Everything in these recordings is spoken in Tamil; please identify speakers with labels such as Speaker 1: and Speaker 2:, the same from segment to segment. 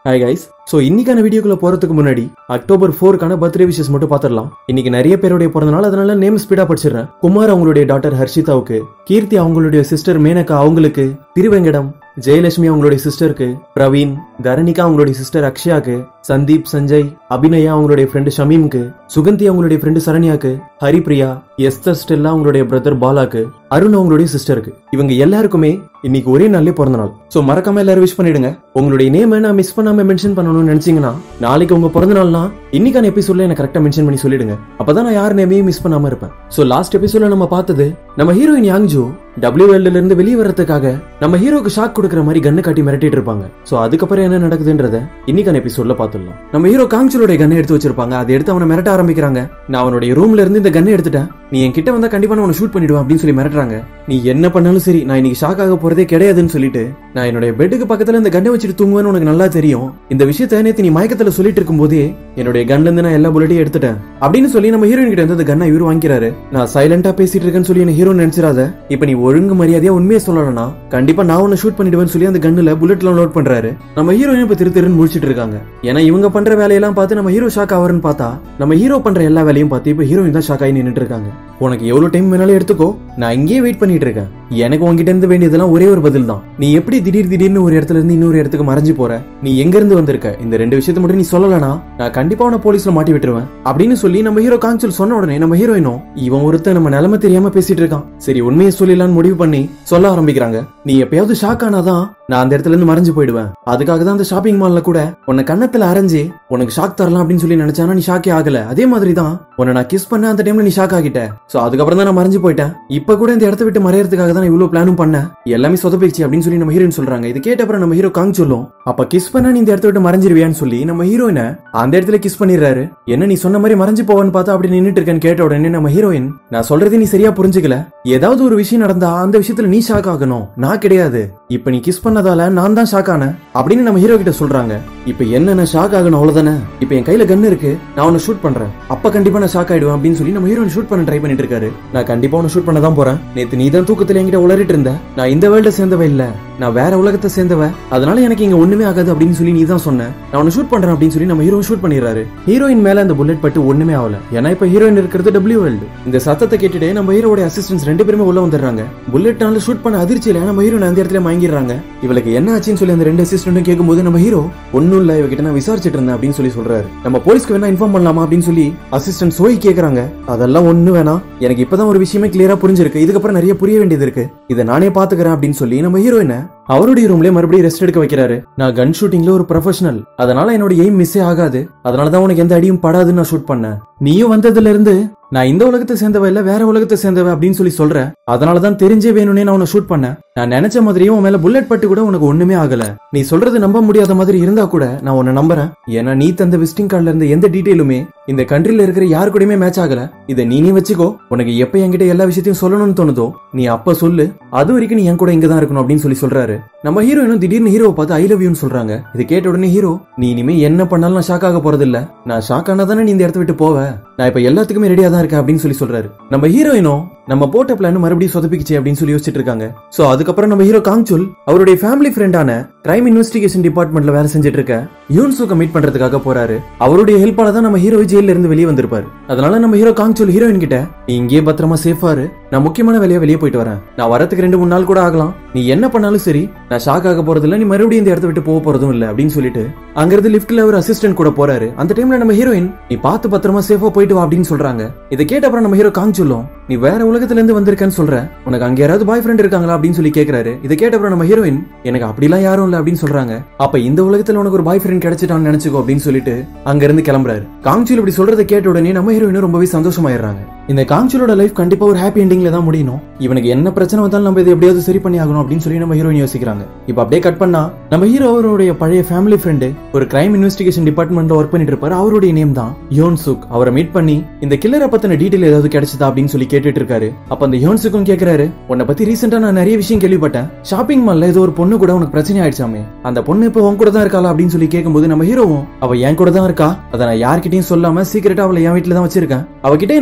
Speaker 1: ஹாய் கைஸ் ஸோ இன்னைக்கான வீடியோக்குள்ள போறதுக்கு முன்னாடி அக்டோபர் ஃபோருக்கான பர்த்டே விஷஸ் மட்டும் பார்த்துடலாம் இன்னைக்கு நிறைய பேருடைய பிறந்தநாள் அதனால நேம் ஸ்பீடா படிச்சிடுறேன் குமார் அவங்களுடைய டாட்டர் ஹர்ஷிதாவுக்கு கீர்த்தி அவங்களுடைய சிஸ்டர் மேனகா அவங்களுக்கு திருவெங்கடம் ஜெயலட்சுமி அவங்களுடைய சிஸ்டருக்கு பிரவீன் தரணிகா அவங்களுடைய சிஸ்டர் அக்ஷயாக்கு சந்தீப் சஞ்சய் அபிநயா அவங்களுடைய ஃப்ரெண்டு ஷமீம்க்கு சுகந்தி அவங்களுடைய ஃப்ரெண்டு சரண்யாக்கு ஹரிப்ரியா எஸ்தர் ஸ்டெல்லா அவங்களுடைய பிரதர் பாலாக்கு அருண் அவங்களுடைய சிஸ்டருக்கு இவங்க எல்லாருக்குமே இன்னைக்கு ஒரே நாள்லயே பிறந்த நாள் சோ மறக்காம எல்லாரும் விஷ் பண்ணிடுங்க உங்களுடைய நேம் நான் மிஸ் பண்ணாம மென்ஷன் பண்ணணும்னு நினைச்சீங்கன்னா நாளைக்கு உங்க பிறந்த நாள்னா இன்னைக்கான எபிசோட்ல எனக்கு கரெக்டா மென்ஷன் பண்ணி சொல்லிடுங்க அப்பதான் நான் யார் நேமையும் மிஸ் பண்ணாம இருப்பேன் சோ லாஸ்ட் எபிசோட்ல நம்ம பார்த்தது நம்ம ஹீரோயின் யாங்ஜோ டபிள்யூ வேர்ல்ட்ல இருந்து வெளியே வர்றதுக்காக நம்ம ஹீரோக்கு ஷாக் கொடுக்குற மாதிரி கண்ணு காட்டி மிரட்டிட்டு இருப்பாங்க சோ அதுக்கப்புறம் என்ன நடக்குதுன்றத இன்னைக்கான எபிசோட்ல பாத்துடலாம் நம்ம ஹீரோ காங்சுலோட கண்ணை எடுத்து வச்சிருப்பாங்க அதை எடுத்து அவனை மிரட்ட ஆரம்பிக்கிறாங்க நான் அவனுடைய ரூம்ல இருந்து இந்த கண்ணை எடுத்துட்டேன் நீ என் கிட்ட வந்தா கண்டிப்பா நான் உன்னை ஷூட் பண்ணிடுவேன் அப்படின்னு சொல்லி மிரட்டுறாங்க நீ என்ன பண்ணாலும் சரி நான் இன்னைக்கு ஷாக் ஆக போறதே கிடையாதுன்னு சொல்லிட்டு நான் என்னுடைய பெட்டுக்கு பக்கத்துல இந்த கண்ணை வச்சுட்டு தூங்குவேன்னு உனக்கு நல்லா தெரியும் இந்த விஷயத்த நேத்து நீ மயக்கத்துல சொல்லிட்டு இருக்கும்போதே என்னுடைய கன்ல இருந்து நான் எல்லா புல்லட்டையும் எடுத்துட்டேன் அப்படின்னு சொல்லி நம்ம ஹீரோயின் கிட்ட இருந்து அந்த கண்ணை இவரு வாங்கிக்கிறாரு நான் சைலண்டா பேசிட்டு இருக்கேன்னு சொல்லி என்ன ஹீரோ நினைச்சிடாத இப்ப நீ ஒழுங்கு மரியாதையா உண்மையை சொல்லணும்னா கண்டிப்பா நான் உன்னை ஷூட் பண்ணிடுவேன்னு சொல்லி அந்த கண்ணுல புல்லட்ல லோட் பண்றாரு நம்ம ஹீரோயின் இப்ப திரு திருன்னு முடிச்சிட்டு இருக்காங்க ஏன்னா இவங்க பண்ற வேலையெல்லாம் பார்த்து நம்ம ஹீரோ ஷாக் ஆவருன்னு பார்த்தா நம்ம ஹீரோ பண்ற எல்லா வேலையும் பார்த்து இப்ப ஹீரோயின் தான் ஷாக் ஆகி நின்னுட்டு இருக்காங்க உனக்கு எவ்வளவு டைம் வேணாலும் எடுத்துக்கோ நான் இங்கேயே வெயிட் பண்ணிட்டு இருக்கேன் எனக்கு உன்கிட்ட இருந்து வேண்டியதெல்லாம் ஒரே ஒரு பதில் தான் நீ எப்படி திடீர் திடீர்னு ஒரு இடத்துல இருந்து இன்னொரு இடத்துக்கு மறைஞ்சு போற நீ எங்க இருந்து வந்திருக்க இந்த ரெண்டு விஷயத்த மட்டும் நீ சொல்லலனா நான் கண்டிப்பா உன போலீஸ்ல மாட்டி விட்டுருவேன் அப்படின்னு சொல்லி நம்ம ஹீரோ காஞ்சல் சொன்ன உடனே நம்ம ஹீரோயினும் இவன் ஒருத்தன் நம்ம நிலைமை தெரியாம பேசிட்டு இருக்கான் சரி உண்மையை சொல்லிடலாம்னு முடிவு பண்ணி சொல்ல ஆரம்பிக்கிறாங்க நீ எப்பயாவது ஷாக் ஆனாதான் நான் அந்த இடத்துல இருந்து மறைஞ்சு போயிடுவேன் அதுக்காக தான் அந்த ஷாப்பிங் மால்ல கூட உன்னை கண்ணத்துல அரைஞ்சு உனக்கு ஷாக் தரலாம் அப்படின்னு சொல்லி நினைச்சானா நீ ஷாக்கே ஆகல அதே மாதிரி தான் உன்னை நான் கிஸ் பண்ண அந்த டைம்ல நீ ஷாக் ஆகிட்ட சோ அதுக்கப்புறம் தான் நான் மறைஞ்சு போயிட்டேன் இப்ப கூட இந்த இடத்த விட்டு மறையறதுக்காக தான் நான் இவ்வளவு பிளானும் பண்ணேன் எல்லாமே சொதப்பிச்சு அப்படின்னு சொல்லி நம்ம ஹீரோயின் சொல்றாங்க இது கேட்ட அப்புறம் நம்ம ஹீரோ காங் சொல்லும் அப்ப கிஸ் பண்ணா நீ இந்த இடத்த விட்டு மறைஞ்சிருவியான்னு சொல்லி நம்ம ஹீரோயினை அந்த இடத்துல கிஸ் பண்ணிடுறாரு என்ன நீ சொன்ன மாதிரி மறைஞ்சு போவான்னு பார்த்தா அப்படி நின்னுட்டு இருக்கேன்னு கேட்ட உடனே நம்ம ஹீரோயின் நான் சொல்றது நீ சரியா புரிஞ்சுக்கல ஏதாவது ஒரு விஷயம் நடந்தா அந்த விஷயத்துல நீ ஷாக் ஆகணும் நான் கிடையாது இப்ப நீ கிஸ் பண்ணதால நான் தான் ஷாக் ஆனேன் அப்படின்னு நம்ம ஹீரோ கிட்ட சொல்றாங்க இப்ப என்ன நான் ஷாக் ஆகணும் அவ்வளவுதானே இப்ப என் கையில கன் இருக்கு நான் உன்னை ஷூட் பண்றேன் அப்ப கண்டிப்பா நான் ஷாக் ஆயிடுவேன் அப்படின்னு சொல்லி நம்ம ஹீரோயின் ஷூட் பண்ண ட்ரை பண்ணிட்டு இருக்காரு நான் கண்டிப்பா உன்னை ஷூட் பண்ண தான் போறேன் நேத்து நீ தான் தூக்கத்துல என்கிட்ட உளறிட்டு இருந்த நான் இந்த வேர்ல்ட சேர்ந்தவ இல்ல நான் வேற உலகத்தை சேர்ந்தவ அதனால எனக்கு இங்க ஒண்ணுமே ஆகாது அப்படின்னு சொல்லி நீ தான் சொன்ன நான் உன்னை ஷூட் பண்றேன் அப்படின்னு சொல்லி நம்ம ஹீரோ ஷூட் பண்ணிடுறாரு ஹீரோயின் மேல அந்த புல்லட் பட்டு ஒண்ணுமே ஆகல ஏன்னா இப்ப ஹீரோயின் இருக்கிறது டபிள்யூ வேர்ல்டு இந்த சத்தத்தை கேட்டுட்டு நம்ம ஹீரோட அசிஸ்டன்ஸ் ரெண்டு பேருமே உள்ள வந்துடுறாங்க புல்லட்னால ஷூட் பண்ண அதிர்ச்சியில நம்ம ஹீரோயின் அந்த இடத்துல வாங்கிடுறாங்க இவளுக்கு என்ன ஆச்சுன்னு சொல்லி அந்த ரெண்டு அசிஸ்டன்ட்டும் கேட்கும்போது நம்ம ஹீரோ ஒன்னும் இல்ல இவகிட்ட நான் விசாரிச்சுட்டு இருந்தேன் அப்படின்னு சொல்லி சொல்றாரு நம்ம போலீஸ்க்கு வேணா இன்ஃபார்ம் பண்ணலாமா அப்படின்னு சொல்லி அசிஸ்டன்ட் சோய் கேக்குறாங்க அதெல்லாம் ஒண்ணு வேணாம் எனக்கு இப்பதான் ஒரு விஷயமே கிளியரா புரிஞ்சிருக்கு இதுக்கப்புறம் நிறைய புரிய வேண்டியது இருக்கு இதை நானே பாத்துக்கிறேன் அப்படின்னு சொல்லி நம்ம ஹீரோயினை அவருடைய ரூம்லயே மறுபடியும் ரெஸ்ட் எடுக்க வைக்கிறாரு நான் கன் ஷூட்டிங்ல ஒரு ப்ரொஃபஷனல் அதனால என்னோட எய்ம் மிஸ்ஸே ஆகாது அதனாலதான் உனக்கு எந்த அடியும் படாதுன்னு நான் ஷூட் பண்ணேன் நீயும் வந்ததுல இருந்து நான் இந்த உலகத்தை சேர்ந்தவ இல்ல வேற உலகத்தை சேர்ந்தவ அப்படின்னு சொல்லி சொல்ற அதனாலதான் தெரிஞ்சே வேணும்னே நான் உன்னை ஷூட் பண்ணேன் நான் நினைச்ச மாதிரியும் உன் மேல புல்லட் பட்டு கூட உனக்கு ஒண்ணுமே ஆகல நீ சொல்றது நம்ப முடியாத மாதிரி இருந்தா கூட நான் உன்னை நம்புறேன் ஏன்னா நீ தந்த விசிட்டிங் கார்டுல இருந்த எந்த டீடைலுமே இந்த கண்ட்ரில இருக்கிற யாரு கூடயுமே மேட்ச் ஆகல இதை நீ நீ வச்சுக்கோ உனக்கு எப்ப என்கிட்ட எல்லா விஷயத்தையும் சொல்லணும்னு தோணுதோ நீ அப்ப சொல்லு அது வரைக்கும் நீ என் கூட இங்க தான் இருக்கணும் அப்படின்னு சொல்லி சொல்றாரு நம்ம ஹீரோயினும் திடீர்னு ஹீரோவை பார்த்து ஐ லவ் யூன்னு சொல்றாங்க இது கேட்ட உடனே ஹீரோ நீ இனிமே என்ன பண்ணாலும் நான் ஷாக் ஆக போறது இல்ல நான் ஷாக் ஆனா தானே நீ இந்த இடத்த விட்டு போவ நான் இப்ப எல்லாத்துக்குமே ரெடியா தான் இருக்கேன் அப்படின்னு சொல்லி சொல்றாரு நம்ம ஹீரோயினும் நம்ம போட்ட பிளான் மறுபடியும் சொதப்பிக்கிச்சு அப்படின்னு சொல்லி யோசிச்சுட்டு இருக்காங்க சோ அதுக்கப்புறம் நம்ம ஹீரோ காங்சுல் அவருடைய ஃபேமிலி ஃப்ரெண்டான கிரைம் இன்வெஸ்டிகேஷன் டிபார்ட்மெண்ட்ல வேலை செஞ்சுட்டு இருக்க யூன்சுக்க மீட் பண்றதுக்காக போறாரு அவருடைய ஹெல்ப்பால தான் நம்ம ஹீரோ ஜெயில இருந்து வெளியே வந்திருப்பாரு அதனால நம்ம ஹீரோ காங்சுல் ஹீரோயின் கிட்ட நீ இங்கேயே பத்திரமா சேஃபாரு நான் முக்கியமான வேலையா வெளியே போயிட்டு வரேன் நான் வரதுக்கு ரெண்டு மூணு நாள் கூட ஆகலாம் நீ என்ன பண்ணாலும் சரி நான் ஷாக் ஆக போறது இல்ல நீ மறுபடியும் இந்த இடத்த விட்டு போக போறதும் இல்ல அப்படின்னு சொல்லிட்டு அங்கிருந்து லிஃப்ட்ல ஒரு அசிஸ்டன்ட் கூட போறாரு அந்த டைம்ல நம்ம ஹீரோயின் நீ பார்த்து பத்திரமா சேஃபா போயிட்டு வா அப்படின்னு சொல்றாங்க இதை கேட்ட அப்புறம் நம்ம ஹீரோ காங் சொல்லும் நீ வேற உலகத்துல இருந்து வந்திருக்கேன்னு சொல்ற உனக்கு அங்க யாராவது பாய் ஃப்ரெண்ட் இருக்காங்களா அப்படின்னு சொல்லி கேக்குறாரு இதை கேட்ட அப்புறம் நம்ம ஹீரோயின் எனக்கு அப்படிலாம் யாரும் இல்ல அப்படின்னு சொல்றாங்க அப்ப இந்த உலகத்துல உனக்கு ஒரு பாய் ஃப்ரெண்ட் கிடைச்சிட்டான்னு நினைச்சுக்கோ அப்படின்னு சொல்லிட்டு அங்க இருந்து கிளம்புறாரு காங்சுல் இப்படி சொல்றதை கேட்ட உடனே நம்ம ஹீரோயின் ரொம்பவே சந்தோஷமாயிடுறாங்க இந்த காங்சுலோட லைஃப் கண்டிப்பா ஒரு ஹாப்பி எண்டிங்ல தான் முடியணும் இவனுக்கு என்ன பிரச்சனை வந்தாலும் நம்ம இதை எப்படியாவது சரி பண்ணி ஆகணும் அப்படின்னு சொல்லி நம்ம ஹீரோயின் யோசிக்கிறாங்க இப்ப அப்படியே கட் பண்ணா நம்ம ஹீரோ அவருடைய பழைய ஃபேமிலி ஃப்ரெண்டு ஒரு கிரைம் இன்வெஸ்டிகேஷன் டிபார்ட்மெண்ட்ல ஒர்க் பண்ணிட்டு இருப்பாரு அவருடைய நேம் தான் யோன் சுக் அவரை மீட் பண்ணி இந்த கில்லரை பத்தின டீடைல் ஏதாவது கிடைச்சதா அப்படின்னு சொல்லி கேட்டுட்டு இருக்காரு அப்ப அந்த யோன் சுக்கும் கேக்குறாரு உன்னை பத்தி ரீசெண்டா நான் நிறைய விஷயம் கேள்விப்பட்டேன் ஷாப்பிங் மால்ல ஏதோ ஒரு பொண்ணு கூட உனக்கு பிரச்சனை ஆயிடுச்சாமே அந்த பொண்ணு இப்ப உன் கூட தான் இருக்காளா அப்படின்னு சொல்லி கேட்கும்போது நம்ம ஹீரோவும் அவ என் கூட தான் இருக்கா அதை நான் யார்கிட்டயும் சொல்லாம சீக்கிரட்டா அவளை என் வீட்டுல தான் வச்சிருக்கேன் அவகிட்ட எனக்கு நிறைய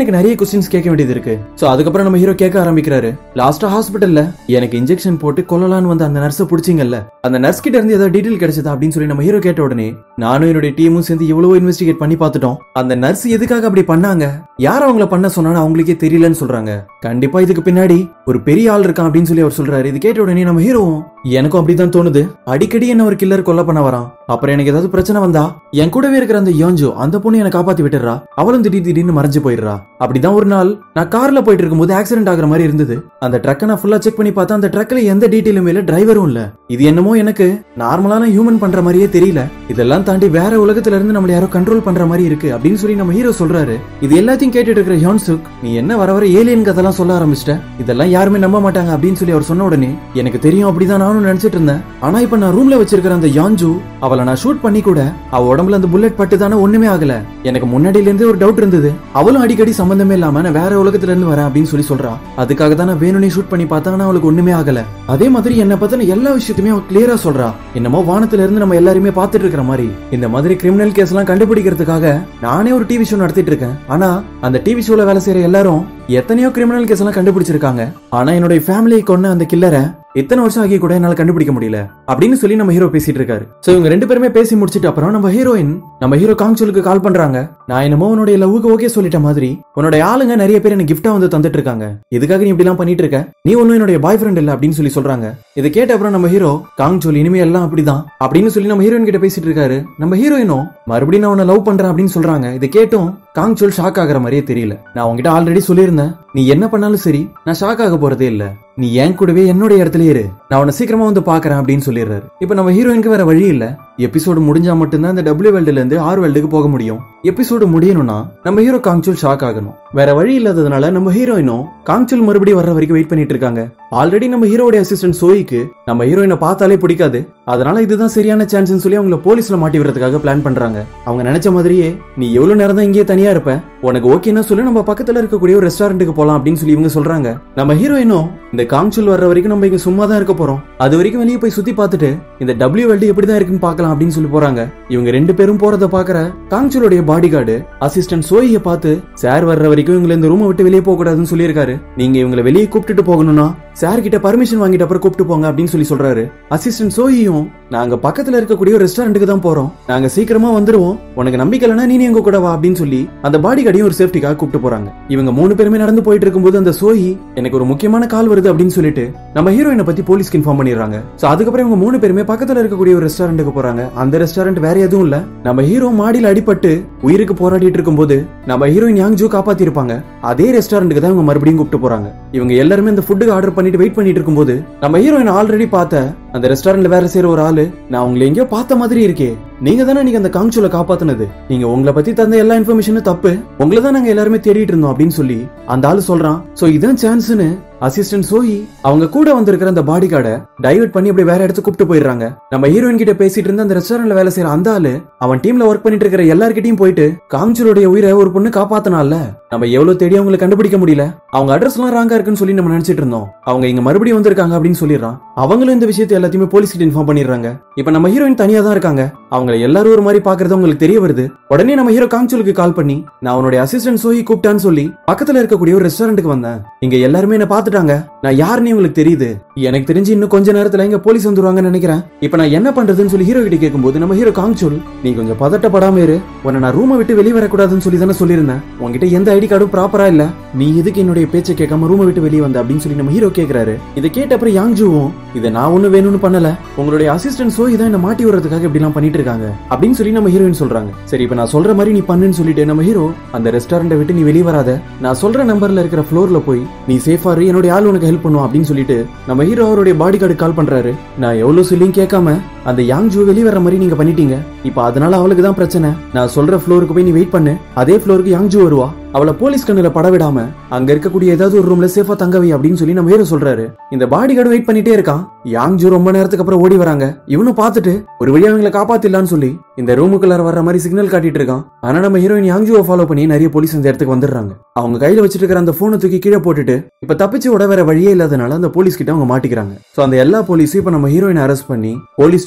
Speaker 1: கொஸ்டின்ஸ் கேட்க வேண்டியது இருக்கு சோ அதுக்கப்புறம் நம்ம ஹீரோ கேட்க ஆரம்பிக்கிறாரு லாஸ்டா ஹாஸ்பிட்டல்ல எனக்கு இன்ஜெக்ஷன் போட்டு கொல்லலான்னு வந்த அந்த நர்ஸை பிடிச்சிங்கல்ல அந்த நர்ஸ் கிட்ட இருந்து ஏதாவது டீடைல் கிடைச்சதா அப்படின்னு சொல்லி நம்ம ஹீரோ கேட்ட உடனே நானும் என்னுடைய டீமும் சேர்ந்து இவ்வளவு இன்வெஸ்டிகேட் பண்ணி பார்த்துட்டோம் அந்த நர்ஸ் எதுக்காக அப்படி பண்ணாங்க யார் அவங்கள பண்ண சொன்னான்னு அவங்களுக்கே தெரியலன்னு சொல்றாங்க கண்டிப்பா இதுக்கு பின்னாடி ஒரு பெரிய ஆள் இருக்கான் அப்படின்னு சொல்லி அவர் சொல்றாரு இது கேட்ட உடனே நம்ம ஹீரோவும் எனக்கும் அப்படிதான் தோணுது அடிக்கடி என்ன ஒரு கில்லர் கொல்ல பண்ண வரான் அப்புறம் எனக்கு ஏதாவது பிரச்சனை வந்தா என் கூடவே இருக்கிற அந்த யோஞ்சோ அந்த பொண்ணு என்ன காப்பாத்தி விட்டுறா அவளும் திடீர் திடீர்னு மறைஞ்சு போயிடுறா அப்படிதான் ஒரு நாள் நான் கார்ல போயிட்டு இருக்கும்போது ஆக்சிடென்ட் ஆகுற மாதிரி இருந்தது அந்த ட்ரக்கை நான் ஃபுல்லா செக் பண்ணி பார்த்தா அந்த ட்ரக்ல எந்த டீட்டெயிலுமே இல்ல டிரைவரும் இல்ல இது என்னமோ எனக்கு நார்மலான ஹியூமன் பண்ற மாதிரியே தெரியல இதெல்லாம் தாண்டி வேற உலகத்துல இருந்து நம்மள யாரோ கண்ட்ரோல் பண்ற மாதிரி இருக்கு அப்படின்னு சொல்லி நம்ம ஹீரோ சொல்றாரு இது எல்லாத்தையும் கேட்டுட்டு இருக்கிற ஹியான்சுக் நீ என்ன வர வர ஏலியன் கதெல்லாம் சொல்ல ஆரம்பிச்சிட்ட இதெல்லாம் யாருமே நம்ப மாட்டாங்க அப்படின்னு சொல்லி அவர் சொன்ன உடனே எனக்கு தெரியும் அப்படிதான் நானும் நினைச்சிட்டு இருந்தேன் ஆனா இப்ப நான் ரூம்ல வச்சிருக்கிற அந்த யாஞ்சு அவளை நான் ஷூட் பண்ணி கூட அவ உடம்புல அந்த புல்லட் பட்டு தானே ஒண்ணுமே ஆகல எனக்கு முன்னாடில இருந்தே ஒரு டவுட் இருந்தது அவளும் அடிக்கடி சம்பந்தமே இல்லாம நான் வேற உலகத்துல இருந்து வரேன் அப்படின்னு சொல்லி சொல்றா அதுக்காக தான் நான் வேணும்னே ஷூட் பண்ணி பார்த்தா ஆனா அவளுக்கு ஒண்ணுமே ஆகல அதே மாதிரி என்ன பத்தின எல்லா விஷயத்தையுமே அவ கிளியரா சொல்றா என்னமோ வானத்துல இருந்து நம்ம எல்லாருமே பார்த்துட்டு இருக்கிற மாதிரி இந்த மாதிரி கிரிமினல் கேஸ் எல்லாம் கண்டுபிடிக்கிறதுக்காக நானே ஒரு டிவி ஷோ நடத்திட்டு இருக்கேன் ஆனா அந்த டிவி ஷோல வேலை செய்யற எல்லாரும் எத்தனையோ கிரிமினல் கேஸ் எல்லாம் கண்டுபிடிச்சிருக்காங்க ஆனா என்னுடைய ஃபேமிலியை கொன்ன அந்த கில்லரை இத்தனை வருஷம் ஆகி கூட என்னால கண்டுபிடிக்க முடியல அப்படின்னு சொல்லி நம்ம ஹீரோ பேசிட்டு இருக்காரு சோ இவங்க ரெண்டு பேருமே பேசி முடிச்சிட்டு அப்புறம் நம்ம ஹீரோயின் நம்ம ஹீரோ காங்சுலுக்கு கால் பண்றாங்க நான் என்னமோ உன்னுடைய லவ்வுக்கு ஓகே சொல்லிட்ட மாதிரி உன்னோட ஆளுங்க நிறைய பேர் எனக்கு கிஃப்டா வந்து தந்துட்டு இருக்காங்க இதுக்காக நீ இப்படி எல்லாம் பண்ணிட்டு இருக்க நீ ஒன்னும் என்னுடைய பாய் ஃப்ரெண்ட் இல்ல அப்படின்னு சொல்லி சொல்றாங்க இதை கேட்ட அப்புறம் நம்ம ஹீரோ காங்சுல் இனிமே எல்லாம் அப்படிதான் அப்படின்னு சொல்லி நம்ம ஹீரோயின் கிட்ட பேசிட்டு இருக்காரு நம்ம ஹீரோயினும் மறுபடியும் நான் உன்னை லவ் பண்றேன் அப்படின்னு சொல்றாங்க இதை கேட்டும் காங்சுல் ஷாக் ஆகுற மாதிரியே தெரியல நான் உங்ககிட்ட ஆல்ரெடி சொல்லியிருந்தேன் நீ என்ன பண்ணாலும் சரி நான் ஷாக் ஆக போறதே இல்ல நீ என் கூடவே என்னோட இடத்துல இரு நான் உன்னை சீக்கிரமா வந்து பாக்குறேன் அப்படின்னு சொல்லிடுறாரு இப்ப நம்ம ஹீரோயினுக்கு வேற வழி இல்ல எபிசோடு முடிஞ்சா மட்டும்தான் இந்த டபிள்யூ வேர்ல்டுல இருந்து ஆர் வேர்ல்டுக்கு போக முடியும் எபிசோடு முடியணும்னா நம்ம ஹீரோ காங்சுல் ஷாக் ஆகணும் வேற வழி இல்லாததுனால நம்ம ஹீரோயினும் காங்சுல் மறுபடியும் வர்ற வரைக்கும் வெயிட் பண்ணிட்டு இருக்காங்க ஆல்ரெடி நம்ம ஹீரோட அசிஸ்டன்ட் சோயிக்கு நம்ம ஹீரோயினை பார்த்தாலே பிடிக்காது அதனால இதுதான் சரியான சான்ஸ்னு சொல்லி அவங்கள போலீஸ்ல மாட்டி விடுறதுக்காக பிளான் பண்றாங்க அவங்க நினைச்ச மாதிரியே நீ எவ்வளவு நேரம் தான் இங்கேயே தனியா இருப்ப உனக்கு ஓகேன்னா சொல்லி நம்ம பக்கத்துல இருக்கக்கூடிய ஒரு ரெஸ்டாரண்ட்டுக்கு போலாம் அப்படின்னு சொல்லி இவங்க சொல்றாங்க நம்ம ஹீரோயினும் இந்த காங்சுல் வர்ற வரைக்கும் நம்ம இங்க சும்மா தான் இருக்க போறோம் அது வரைக்கும் வெளியே போய் சுத்தி பார்த்துட்டு இந்த டபிள்யூ வேர்ல்டு எப்படிதான் இருக்குன்னு பார்க்கலாம் அப்படின்னு சொல்லி போறாங்க இவங்க ரெண்டு பேரும் போறத பாக்குற காங்சுலுடைய பாடி கார்டு அசிஸ்டன்ட் சோயிய பார்த்து சார் வர்ற வரைக்கும் இவங்களை இந்த ரூமை விட்டு வெளியே போக கூடாதுன்னு சொல்லியிருக்காரு நீங்க இவங்களை வெளியே கூப்பிட்டுட்டு போகணும்னா சார் கிட்ட பர்மிஷன் வாங்கிட்டு அப்புறம் கூப்பிட்டு போங்க அப்படின்னு சொல்லி சொல்றாரு அசிஸ்டன்ட் சோயியும் நாங்க பக்கத்துல இருக்கக்கூடிய ஒரு ரெஸ்டாரண்ட்டுக்கு தான் போறோம் நாங்க சீக்கிரமா வந்துருவோம் உனக்கு நம்பிக்கை இல்லைன்னா நீ எங்க கூட வா அப்படின்னு சொல்லி அந்த பாடி கார்டையும் ஒரு சேஃப்டிக்காக கூப்பிட்டு போறாங்க இவங்க மூணு பேருமே நடந்து போயிட்டு இருக்கும்போது அந்த சோயி எனக்கு ஒரு முக்கியமான கால் வருது அப்படின்னு சொல்லிட்டு நம்ம ஹீரோயினை பத்தி போலீஸ்க்கு இன்ஃபார்ம் பண்ணிடுறாங்க சோ அதுக்கப்புறம் இவங்க மூணு பேருமே பக்கத்துல இருக்கக்கூடிய ஒரு ரெஸ்டாரண்ட்டுக்கு போறாங்க அந்த ரெஸ்டாரண்ட் வேற எதுவும் இல்ல நம்ம ஹீரோ மாடியில் அடிபட்டு உயிருக்கு போராடிட்டு இருக்கும்போது நம்ம ஹீரோயின் யாங் ஜூ காப்பாத்தி இருப்பாங்க அதே ரெஸ்டாரண்ட்டுக்கு தான் இவங்க மறுபடியும் கூப்பிட்டு போறாங்க இவங்க எல்லாருமே இந்த ஃபுட்டுக்கு ஆர்டர் பண்ணிட்டு வெயிட் பண்ணிட்டு இருக்கும்போது நம்ம ஹீரோயின் ஆல்ரெடி பார்த்த அந்த ரெஸ்டாரண்ட்ல வேற செய்யற ஒரு ஆளு நான் உங்களை எங்கேயோ பார்த்த மாதிரி இருக்கே நீங்க தானே நீங்க அந்த காங்சுல காப்பாத்துனது நீங்க உங்களை பத்தி தந்த எல்லா இன்ஃபர்மேஷனும் தப்பு உங்களை தான் நாங்க எல்லாருமே தேடிட்டு இருந்தோம் அப்படின்னு சொல்லி அந்த ஆளு சொல்றான் சோ இதான் சான்ஸ்னு அசிஸ்டன்ட் சோயி அவங்க கூட வந்திருக்கிற அந்த பாடி கார்டை டைவர்ட் பண்ணி அப்படி வேற இடத்துக்கு கூப்பிட்டு போயிடுறாங்க நம்ம ஹீரோயின் கிட்ட பேசிட்டு இருந்த அந்த ரெஸ்டாரண்ட்ல வேலை செய்யற அந்த ஆளு அவன் டீம்ல ஒர்க் பண்ணிட்டு இருக்கிற எல்லார்கிட்டயும் போயிட்டு காங்சுலுடைய உயிரை ஒரு பொண்ணு காப்பாத்தனால நம்ம எவ்வளவு தேடி அவங்களை கண்டுபிடிக்க முடியல அவங்க அட்ரஸ் எல்லாம் ராங்கா இருக்குன்னு சொல்லி நம்ம நினைச்சிட்டு இருந்தோம் அவங்க இங்க மறுபடியும் வந்திருக்காங்க அப்படின்னு சொல்லிடுறான் அவங்களும் இந்த விஷயத்தை எல்லாத்தையுமே போலீஸ் கிட்ட இன்ஃபார்ம் பண்ணிடுறாங்க இப்ப நம்ம ஹீரோயின் தனியா தான் இருக்காங்க அவங்க எல்லாரும் ஒரு மாதிரி பாக்குறது உங்களுக்கு தெரிய வருது உடனே நம்ம ஹீரோ காங்சுலுக்கு கால் பண்ணி நான் அவனுடைய அசிஸ்டன்ட் சோயி கூப்பிட்டான்னு சொல்லி பக்கத்துல இருக்கக்கூடிய ஒரு ரெஸ்டாரண்ட்டுக்கு வந்தேன் இங்க எல்லாருமே என்ன பாத்துட்டாங்க நான் யாருன்னு உங்களுக்கு தெரியுது எனக்கு தெரிஞ்சு இன்னும் கொஞ்ச நேரத்துல இங்க போலீஸ் வந்துருவாங்கன்னு நினைக்கிறேன் இப்ப நான் என்ன பண்றதுன்னு சொல்லி ஹீரோ கிட்ட கேட்கும்போது நம்ம ஹீரோ காங்சுல் நீ கொஞ்சம் பதட்டப்படாம இரு உன்னை நான் ரூமை விட்டு வெளியே வரக்கூடாதுன்னு சொல்லி தானே சொல்லியிருந்தேன் உன்கிட்ட எந்த ஐடி கார்டும் ப்ராப்பரா இல்ல நீ எதுக்கு என்னுடைய பேச்சை கேட்காம ரூமை விட்டு வெளியே வந்த அப்படின்னு சொல்லி நம்ம ஹீரோ கேக்குறாரு இதை கேட்ட அப்புறம் யாங்ஜுவும் இதை நான் ஒண்ணு வேணும்னு பண்ணல உங்களுடைய அசிஸ்டன்ட் சோ இதான் என்ன மாட்டி விடுறதுக்காக இப்படி எல்லாம் பண்ணிட்டு இருக்காங்க அப்படின்னு சொல்லி நம்ம ஹீரோயின் சொல்றாங்க சரி இப்ப நான் சொல்ற மாதிரி நீ பண்ணுன்னு சொல்லிட்டு நம்ம ஹீரோ அந்த ரெஸ்டாரண்ட்டை விட்டு நீ வெளியே வராத நான் சொல்ற நம்பர்ல இருக்கிற ஃப்ளோர்ல போய் நீ சேஃபா இரு என்னுடைய ஆள் உனக்கு ஹெல்ப் பண்ணும் அப்படின்னு சொல்லிட்டு நம்ம ஹீரோ அவருடைய பாடி கார்டு கால் பண்றாரு நான் எவ்வளவு சொல்லியும் கேட்காம அந்த யாங் ஜூ வெளியே வர மாதிரி நீங்க பண்ணிட்டீங்க இப்ப அதனால அவளுக்கு தான் பிரச்சனை நான் சொல்ற ஃப்ளோருக்கு போய் நீ வெயிட் பண்ணு அதே ஃப்ளோருக்கு யாங் ஜூ வருவா அவளை போலீஸ் கண்ணுல பட விடாம அங்க இருக்கக்கூடிய ஏதாவது ஒரு ரூம்ல சேஃபா தங்க வை அப்படின்னு சொல்லி நம்ம ஹீரோ சொல்றாரு இந்த பாடி கார்டு வெயிட் பண்ணிட்டே இருக்கான் யாங் ஜூ ரொம்ப நேரத்துக்கு அப்புறம் ஓடி வராங்க இவனும் பார்த்துட்டு ஒரு வழியா அவங்களை காப்பாத்திடலான்னு சொல்லி இந்த ரூமுக்குள்ளார வர்ற மாதிரி சிக்னல் காட்டிட்டு இருக்கான் ஆனா நம்ம ஹீரோயின் யாங் ஜூவை ஃபாலோ பண்ணி நிறைய போலீஸ் இந்த இடத்துக்கு வந்துடுறாங்க அவங்க கையில வச்சிட்டு இருக்கிற அந்த போனை தூக்கி கீழே போட்டுட்டு இப்ப தப்பிச்சு விட வேற வழியே இல்லாதனால அந்த போலீஸ் கிட்ட அவங்க மாட்டிக்கிறாங்க சோ அந்த எல்லா போலீஸும் இப்ப நம்ம ஹீரோயின் அரெஸ்ட் பண்ணி போலீஸ்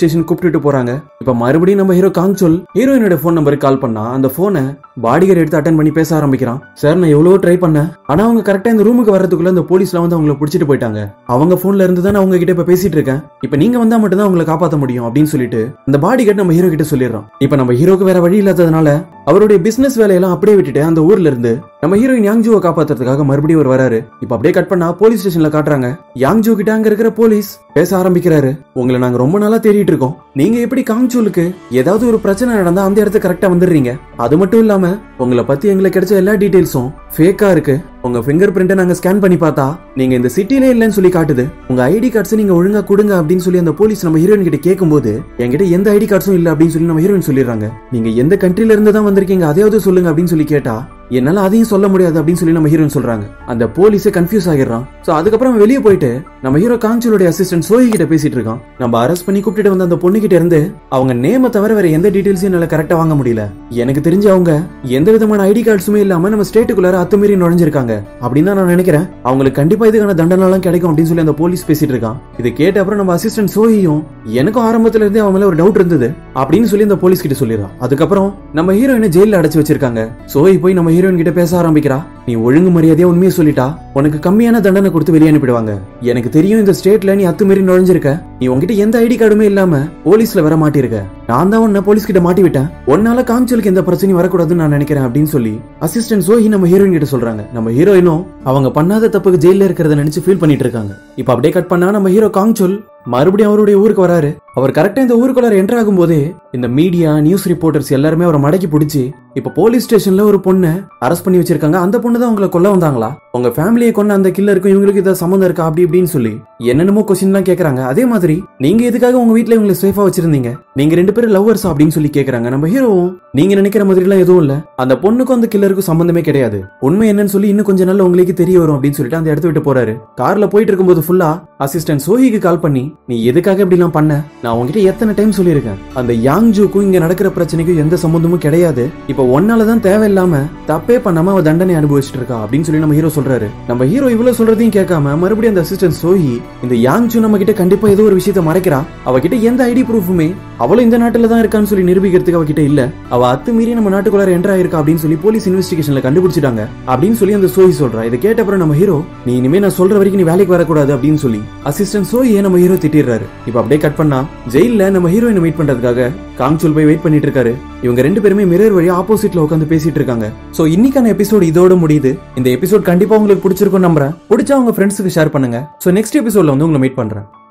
Speaker 1: ஸ்டேஷன் கூப்பிட்டுட்டு போறாங்க இப்ப மறுபடியும் நம்ம ஹீரோ காங்சோல் ஹீரோயினோட ஃபோன் நம்பருக்கு கால் பண்ணா அந்த போனை பாடிகார்டு எடுத்து அட்டன் பண்ணி பேச ஆரம்பிக்கிறான் சார் நான் எவ்வளவோ ட்ரை பண்ணேன் ஆனா அவங்க கரெக்டா இந்த ரூமுக்கு வர்றதுக்குள்ள இந்த போலீஸ்ல வந்து அவங்கள பிடிச்சிட்டு போயிட்டாங்க அவங்க போன்ல இருந்து தான் நான் அவங்க கிட்ட இப்ப பேசிட்டு இருக்கேன் இப்ப நீங்க வந்தா மட்டும் தான் அவங்களை காப்பாத்த முடியும் அப்படின்னு சொல்லிட்டு அந்த பாடிகார்டு நம்ம ஹீரோ கிட்ட சொல்லிடுறான் இப்ப நம்ம ஹீரோக்கு வேற வழி இல்லாததுனால அவருடைய பிசினஸ் வேலையெல்லாம் அப்படியே விட்டுட்டு அந்த ஊர்ல இருந்து நம்ம ஹீரோயின் யாங்ஜுவை காப்பாத்துறதுக்காக மறுபடியும் அவர் வராரு இப்ப அப்படியே கட் பண்ணா போலீஸ் ஸ்டேஷன்ல காட்டுறாங்க யாங்ஜூ கிட்ட அங்க இருக்கிற போலீஸ் பேச ஆரம்பிக்கிறாரு உங்களை நாங்க ரொம்ப நாளா தேடிட்டு இருக்கோம் நீங்க எப்படி காங்சூலுக்கு ஏதாவது ஒரு பிரச்சனை நடந்தா அந்த இடத்துக்கு கரெக்டா வந்துடுறீங்க அது மட்டும் இல்லாம உங்களை பத்தி எங்களுக்கு கிடைச்ச எல்லா டீடைல்ஸும் ஃபேக்கா இருக்கு உங்க ஃபிங்கர் பிரிண்ட்டை நாங்க ஸ்கேன் பண்ணி பார்த்தா நீங்க இந்த சிட்டிலே இல்லைன்னு சொல்லி காட்டுது உங்க ஐடி கார்ட்ஸ் நீங்க ஒழுங்கா கொடுங்க அப்படின்னு சொல்லி அந்த போலீஸ் நம்ம ஹீரோயின் கிட்ட கேட்கும்போது என்கிட்ட எந்த ஐடி கார்ட்ஸும் இல்ல அப்படின்னு சொல்லி நம்ம ஹீரோயின் சொல்லிடுறாங்க நீங்க எந்த கண்ட்ரில இருந்து தான் வந்திருக்கீங்க அதையாவது சொல்லுங்க அப்படின்னு சொல்லி கேட்டா என்னால அதையும் சொல்ல முடியாது அப்படின்னு சொல்லி நம்ம ஹீரோயின் சொல்றாங்க அந்த போலீஸே கன்ஃபியூஸ் ஆகிடுறான் சோ அதுக்கப்புறம் வெளியே போயிட்டு நம்ம ஹீரோ காஞ்சலோட அசிஸ்டன்ட் சோஹி கிட்ட பேசிட்டு இருக்கான் நம்ம அரெஸ்ட் பண்ணி கூப்பிட்டு வந்த அந்த பொண்ணு கிட்ட இருந்து அவங்க நேம தவிர வேற எந்த டீடைல்ஸும் என்னால கரெக்டா வாங்க முடியல எனக்கு தெரிஞ்சு அவங்க எந்த விதமான ஐடி கார்ட்ஸுமே இல்லாம நம்ம ஸ்டேட்டுக்குள்ளார அத்துமீறி நுழைஞ்சிருக்காங்க அப்படின்னு தான் நான் நினைக்கிறேன் அவங்களுக்கு கண்டிப்பா இதுக்கான தண்டனை எல்லாம் கிடைக்கும் அப்படின்னு சொல்லி அந்த போலீஸ் பேசிட்டு இருக்கான் இதை கேட்ட அப்புறம் நம்ம அசிஸ்டன்ட் சோஹியும் எனக்கும் ஆரம்பத்துல இருந்தே அவன் மேல ஒரு டவுட் இருந்தது அப்படின்னு சொல்லி அந்த போலீஸ் கிட்ட சொல்லிடுறான் அதுக்கப்புறம் நம்ம ஹீரோயினை ஜெயில அடைச்சு வச்சிருக்காங்க சோஹி போய் நம்ம ஹீரோயின் கிட்ட பேச ஆரம்பிக்கிறா நீ ஒழுங்கு மரியாதையா உண்மையை சொல்லிட்டா உனக்கு கம்மியான தண்டனை கொடுத்து வெளியே அனுப்பிடுவாங்க எனக்கு தெரியும் இந்த ஸ்டேட்ல நீ அத்துமீறி நுழைஞ்சிருக்க நீ உன்கிட்ட எந்த ஐடி கார்டுமே இல்லாம போலீஸ்ல வர மாட்டிருக்க நான் தான் உன்னை போலீஸ் கிட்ட மாட்டி விட்டேன் உன்னால காஞ்சலுக்கு எந்த பிரச்சனையும் வரக்கூடாதுன்னு நான் நினைக்கிறேன் அப்படின்னு சொல்லி அசிஸ்டன்ட் சோஹி நம்ம ஹீரோயின் கிட்ட சொல்றாங்க நம்ம ஹீரோயினும் அவங்க பண்ணாத தப்புக்கு ஜெயில இருக்கிறத நினைச்சு ஃபீல் பண்ணிட்டு இருக்காங்க இப்ப அப்படியே கட் பண்ணா நம்ம ஹீரோ காங்சொல் மறுபடியும் அவருடைய ஊருக்கு வராரு அவர் கரெக்டா இந்த ஊருக்குள்ளார என்டர் ஆகும்போதே இந்த மீடியா நியூஸ் ரிப்போர்ட்டர்ஸ் எல்லாருமே அவரை மடக்கி பிடிச்சி இப்ப போலீஸ் ஸ்டேஷன்ல ஒரு பொண்ணை அரெஸ்ட் பண்ணி வச்சிருக்காங்க அந்த பொண்ணு தான் உங்களை கொல்ல வந்தாங்களா உங்க ஃபேமிலியை கொண்ட அந்த கில்லருக்கும் இவங்களுக்கு இதை சம்மந்தம் இருக்கா அப்படி இப்படின்னு சொல்லி என்னென்னமோ கொஸ்டின்லாம் கேக்குறாங்க அதே மாதிரி நீங்க எதுக்காக உங்க வீட்ல இவங்களை சேஃபா வச்சிருந்தீங்க நீங்க ரெண்டு பேரும் லவ்வர்ஸ் அப்படின்னு சொல்லி கேக்குறாங்க நம்ம ஹீரோவும் நீங்க நினைக்கிற மாதிரி எல்லாம் எதுவும் இல்ல அந்த பொண்ணுக்கும் அந்த கில்லருக்கும் சம்பந்தமே கிடையாது உண்மை என்னன்னு சொல்லி இன்னும் கொஞ்ச நாள்ல உங்களுக்கு தெரிய வரும் அப்படின்னு சொல்லிட்டு அந்த இடத்த விட்டு போறாரு கார்ல போயிட்டு இருக்கும்போது ஃபுல்லா அசிஸ்டன்ட் சோஹிக்கு கால் பண்ணி நீ எதுக்காக இப்படி எல்லாம் பண்ண நான் உங்ககிட்ட எத்தனை டைம் சொல்லியிருக்கேன் அந்த யாங் ஜூக்கும் இங்க நடக்கிற பிரச்சனைக்கும் எந்த சம்பந்தமும் கிடையாது இப்ப ஒன்னாலதான் தேவையில்லாம தப்பே பண்ணாம அவ தண்டனை அனுபவிச்சுட்டு இருக்கா அப்படின்னு சொல்லி நம்ம ஹீரோ சொல்றாரு நம்ம ஹீரோ இவ்வளவு சொல்றதையும் கேட்காம மறுபடியும் அந்த அசிஸ்டன்ட் சோஹி இந்த யாங் ஜூ நம்ம கிட்ட கண்டிப்பா ஏதோ ஒரு விஷயத்த மறைக்கிறா அவகிட்ட எந்த ஐடி ப்ரூஃபுமே அவளும் இந்த நாட்டுல தான் இருக்கான்னு சொல்லி நிரூபிக்கிறதுக்கு அவகிட்ட இல்ல அவ அத்துமீறி நம்ம நாட்டுக்குள்ளார என்டர் ஆயிருக்கா அப்படின்னு சொல்லி போலீஸ் இன்வெஸ்டிகேஷன்ல கண்டுபிடிச்சிட்டாங்க அப்படின்னு சொல்லி அந்த சோஹி சொல்றா இதை கேட்ட அப்புறம் நம்ம ஹீரோ நீ இனிமே நான் சொல்ற வரைக்கும் நீ வேலைக்கு வரக்கூடாது அப்படின்னு சொல்லி அசிஸ்டன்ட் சோஹியை நம்ம ஹீரோ திட்டிடுறாரு இப்ப அப்படியே கட் பண்ணா ஜெயில நம்ம ஹீரோயினை மீட் பண்றதுக்காக காங்சூல் போய் வெயிட் பண்ணிட்டு இருக்காரு இவங்க ரெண்டு பேருமே மிரர் வழி ஆப்போசிட்ல உட்காந்து பேசிட்டு இருக்காங்க சோ இன்னைக்கான எபிசோட் இதோட முடியுது இந்த எபிசோட் கண்டிப்பா உங்களுக்கு பிடிச்சிருக்கும் நம்புறேன் பிடிச்சா உங்க ஃப்ரெண்ட்ஸுக்கு ஷேர் பண்ணுங்க சோ நெக்ஸ்ட் எபிசோட்ல வந்து உங்களை மீட் பண்றேன்